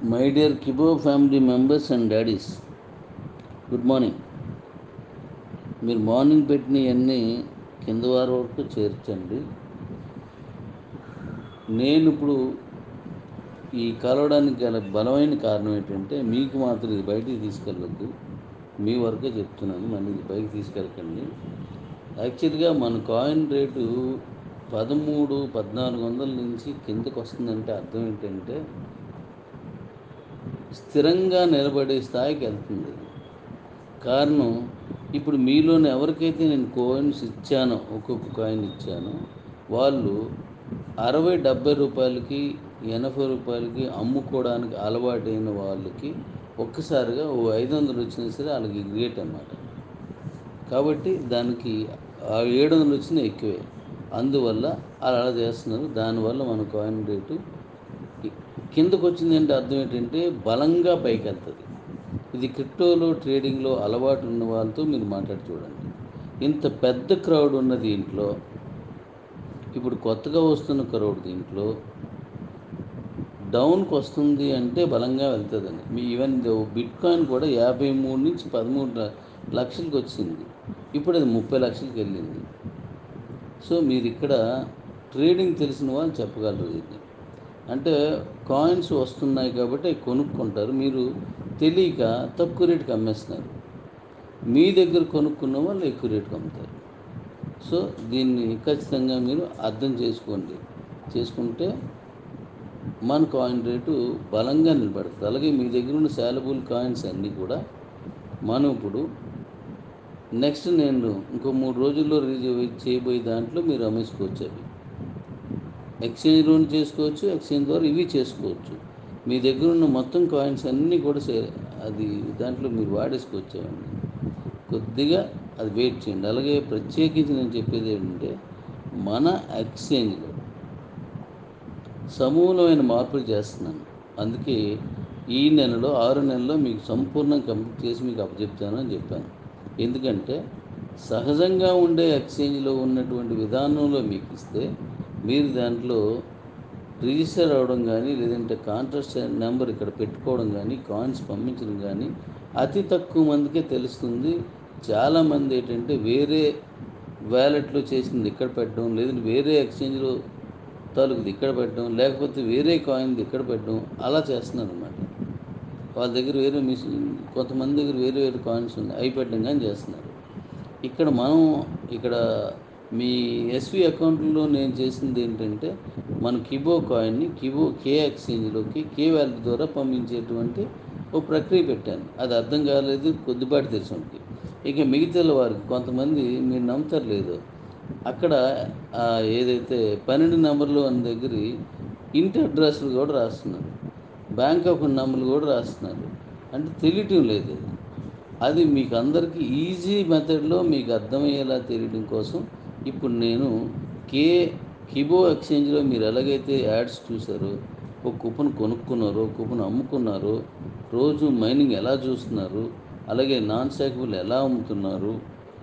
My dear Kibo family members and daddies good morning మీరు morning పెట్టినవన్నీ కింద వారి వరకు చేర్చండి నేను ఇప్పుడు ఈ కలవడానికి గల బలమైన కారణం ఏంటంటే మీకు మాత్రం ఇది బయటికి తీసుకెళ్ళొద్దు మీ వరకే చెప్తున్నాను మళ్ళీ ఇది పైకి తీసుకెళ్ళకండి యాక్చువల్గా మన కాయిన్ రేటు పదమూడు పద్నాలుగు వందల నుంచి కిందకు వస్తుందంటే అర్థం ఏంటంటే స్థిరంగా నిలబడే స్థాయికి వెళ్తుంది అది. కారణం ఇప్పుడు మీలోని ఎవరికైతే నేను కాయిన్స్ ఇచ్చానో ఒక్కొక్క కాయిన్ ఇచ్చానో వాళ్ళు అరవై డెబ్బై రూపాయలకి ఎనభై రూపాయలకి అమ్ముకోవడానికి అలవాటైన వాళ్ళకి ఒక్కసారిగా ఓ ఐదు వందలు వచ్చినా సరే వాళ్ళకి గ్రేట్ అన్నమాట కాబట్టి దానికి ఆ ఏడు వందలు వచ్చినా ఎక్కువే అందువల్ల అలా అలా చేస్తున్నారు దానివల్ల మన కాయిన్ రేటు కి- కిందకు వచ్చిందంటే అర్థం ఏంటంటే బలంగా పైకి వెళ్తుంది ఇది క్రిప్టోలో ట్రేడింగ్లో అలవాటు ఉన్న వాళ్ళతో మీరు మాట్లాడి చూడండి ఇంత పెద్ద క్రౌడ్ ఉన్న దీంట్లో ఇప్పుడు కొత్తగా వస్తున్న క్రౌడ్ దీంట్లో డౌన్కి వస్తుంది అంటే బలంగా వెళ్తుందని మీ ఈవెన్ బిట్ కాయిన్ కూడా యాభై మూడు నుంచి పదమూడు ల- లక్షలకి వచ్చింది ఇప్పుడు అది ముప్పై లక్షలకి వెళ్ళింది సో మీరు ఇక్కడ ట్రేడింగ్ తెలిసిన వాళ్ళు చెప్పగలరు ఇది అంటే కాయిన్స్ వస్తున్నాయి కాబట్టి అవి కొనుక్కుంటారు మీరు తెలియక తక్కువ రేటుకి అమ్మేస్తున్నారు మీ దగ్గర కొనుక్కున్న వాళ్ళు ఎక్కువ రేటుకి అమ్ముతారు సో దీన్ని ఖచ్చితంగా మీరు అర్థం చేసుకోండి చేసుకుంటే మన కాయిన్ రేటు బలంగా నిలబడుతుంది అలాగే మీ దగ్గర ఉన్న శాలబుల్ కాయిన్స్ అన్నీ కూడా మనం ఇప్పుడు నెక్స్ట్ నేను ఇంకో మూడు రోజుల్లో రిలీజ్ చేయబోయే దాంట్లో మీరు అమ్మేసుకోవచ్చు అవి ఎక్స్చేంజ్ లోన్ చేసుకోవచ్చు ఎక్స్చేంజ్ ద్వారా ఇవి చేసుకోవచ్చు మీ దగ్గర ఉన్న మొత్తం కాయిన్స్ అన్నీ కూడా సే- అది దాంట్లో మీరు వాడేసుకోవచ్చు అవన్నీ కొద్దిగా అది వెయిట్ చేయండి అలాగే ప్రత్యేకించి నేను చెప్పేది ఏంటంటే మన ఎక్స్చేంజ్లో సమూలమైన మార్పులు చేస్తున్నాను అందుకే ఈ నెలలో ఆరు నెలల్లో మీకు సంపూర్ణంగా కంప్లీట్ చేసి మీకు అప్పచెప్తాను అని చెప్పాను ఎందుకంటే సహజంగా ఉండే ఎక్స్చేంజ్లో ఉన్నటువంటి విధానంలో మీకు ఇస్తే మీరు దాంట్లో రిజిస్టర్ అవ్వడం కానీ లేదంటే కాంట్రాక్ట్ నెంబర్ ఇక్కడ పెట్టుకోవడం కానీ కాయిన్స్ పంపించడం కానీ అతి తక్కువ మందికే తెలుస్తుంది చాలామంది ఏంటంటే వేరే వ్యాలెట్లో చేసింది ఇక్కడ పెట్టడం లేదంటే వేరే ఎక్స్చేంజ్లో తాలూకుది ఇక్కడ పెట్టడం లేకపోతే వేరే కాయిన్ది ఇక్కడ పెట్టడం అలా చేస్తున్నారు అనమాట వాళ్ళ దగ్గర వేరే మిషన్ కొంతమంది దగ్గర వేరే వేరే కాయిన్స్ ఉన్నాయి అవి పెట్టడం కానీ చేస్తున్నారు ఇక్కడ మనం ఇక్కడ మీ ఎస్వి అకౌంట్లో నేను చేసింది ఏంటంటే మన కిబో కాయిన్ని కిబో కే ఎక్స్చేంజ్లోకి కే వ్యాలెట్ ద్వారా పంపించేటువంటి ఓ ప్రక్రియ పెట్టాను అది అర్థం కాలేదు కొద్దిపాటి తెలిసినకి ఇక మిగతా వారికి కొంతమంది మీరు నమ్ముతారు లేదు అక్కడ ఆ, ఏదైతే పన్నెండు నెంబర్లు అన్న దగ్గర ఇంటి అడ్రస్లు కూడా రాస్తున్నారు బ్యాంక్ అకౌంట్ నెంబర్లు కూడా రాస్తున్నారు అంటే తెలియటం లేదు అది అది మీకు అందరికీ ఈజీ మెథడ్లో మీకు అర్థమయ్యేలా తెలియడం కోసం ఇప్పుడు నేను కే కిబో ఎక్స్చేంజ్లో మీరు ఎలాగైతే యాడ్స్ చూసారో ఒక కూపన్ కొనుక్కున్నారో కూపన్ అమ్ముకున్నారో రోజు మైనింగ్ ఎలా చూస్తున్నారు అలాగే నాన్ స్టాకబుల్ ఎలా అమ్ముతున్నారు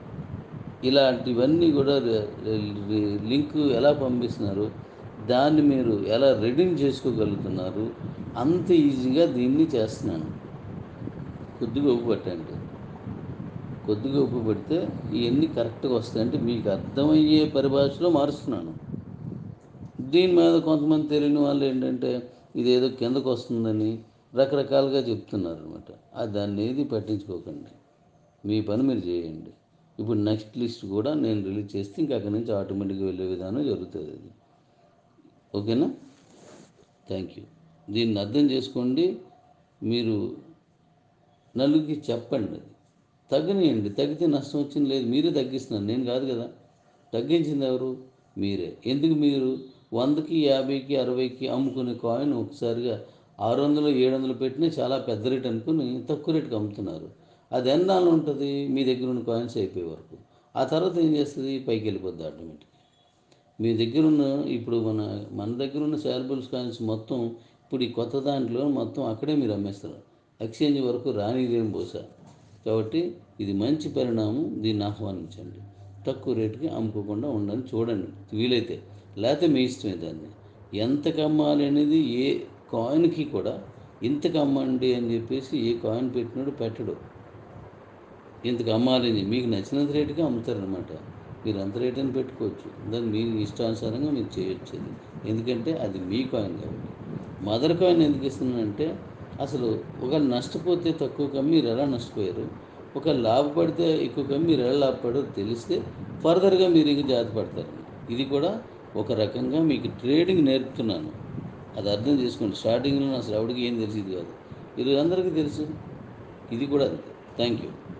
ఇలాంటివన్నీ కూడా రి- రి- లింక్ ఎలా పంపిస్తున్నారు దాన్ని మీరు ఎలా రెడీమ్ చేసుకోగలుగుతున్నారు అంత ఈజీగా దీన్ని చేస్తున్నాను కొద్దిగా ఉప్పు పట్టండి కొద్దిగా ఉప్పు పెడితే ఇవన్నీ కరెక్ట్గా వస్తాయి అంటే మీకు అర్థమయ్యే పరిభాషలో మారుస్తున్నాను దీని మీద కొంతమంది తెలియని వాళ్ళు ఏంటంటే ఇదేదో కిందకు వస్తుందని రకరకాలుగా చెప్తున్నారు అనమాట దాన్ని ఏది పట్టించుకోకండి మీ పని మీరు చేయండి ఇప్పుడు నెక్స్ట్ లిస్ట్ కూడా నేను రిలీజ్ చేస్తే ఇంకా అక్కడి నుంచి ఆటోమేటిక్గా వెళ్ళే విధానం జరుగుతుంది అది ఓకేనా థ్యాంక్ యూ దీన్ని అర్థం చేసుకోండి మీరు నలుగురికి చెప్పండి అది తగ్గనియండి తగ్గితే నష్టం వచ్చింది లేదు మీరే తగ్గిస్తున్నారు నేను కాదు కదా తగ్గించింది ఎవరు మీరే ఎందుకు మీరు వందకి యాభైకి అరవైకి అమ్ముకునే కాయిన్ ఒకసారిగా ఆరు వందలు ఏడు వందలు పెట్టినా చాలా పెద్ద రేట్ అనుకుని తక్కువ రేటుకి అమ్ముతున్నారు అది ఎన్నాళ్ళు ఉంటుంది మీ దగ్గర ఉన్న కాయిన్స్ అయిపోయే వరకు ఆ తర్వాత ఏం చేస్తుంది పైకి వెళ్ళిపోద్ది ఆటోమేటిక్ మీ దగ్గర ఉన్న ఇప్పుడు మన మన దగ్గర ఉన్న శాలబుల్స్ కాయిన్స్ మొత్తం ఇప్పుడు ఈ కొత్త దాంట్లో మొత్తం అక్కడే మీరు అమ్మేస్తారు ఎక్స్చేంజ్ వరకు రానిదేం బహుశా కాబట్టి ఇది మంచి పరిణామం దీన్ని ఆహ్వానించండి తక్కువ రేటుకి అమ్ముకోకుండా ఉండాలని చూడండి వీలైతే లేకపోతే మీ ఇష్టమే దాన్ని ఎంత కమ్మాలి అనేది ఏ కాయిన్కి కూడా ఇంతకు అమ్మండి అని చెప్పేసి ఏ కాయిన్ పెట్టినాడు పెట్టడు ఇంతకు అమ్మాలని మీకు నచ్చినంత రేటుగా అమ్ముతారనమాట మీరు అంత రేట్ అని పెట్టుకోవచ్చు దాన్ని మీ ఇష్టానుసారంగా మీరు చేయొచ్చు అది ఎందుకంటే అది మీ కాయిన్ కాబట్టి మదర్ కాయిన్ ఎందుకు ఇస్తున్నానంటే అసలు ఒక నష్టపోతే తక్కువ కమ్మి మీరు ఎలా నష్టపోయారు ఒక లాభపడితే ఎక్కువ కమ్మి మీరు ఎలా లాభపడారో తెలిస్తే ఫర్దర్గా మీరు ఇంక జాగ్రత్త పడతారు ఇది కూడా ఒక రకంగా మీకు ట్రేడింగ్ నేర్పుతున్నాను అది అర్థం చేసుకోండి స్టార్టింగ్లో అసలు ఎవరికి ఏం తెలిసేది కాదు ఇది అందరికీ తెలుసు ఇది కూడా అంతే థ్యాంక్ యూ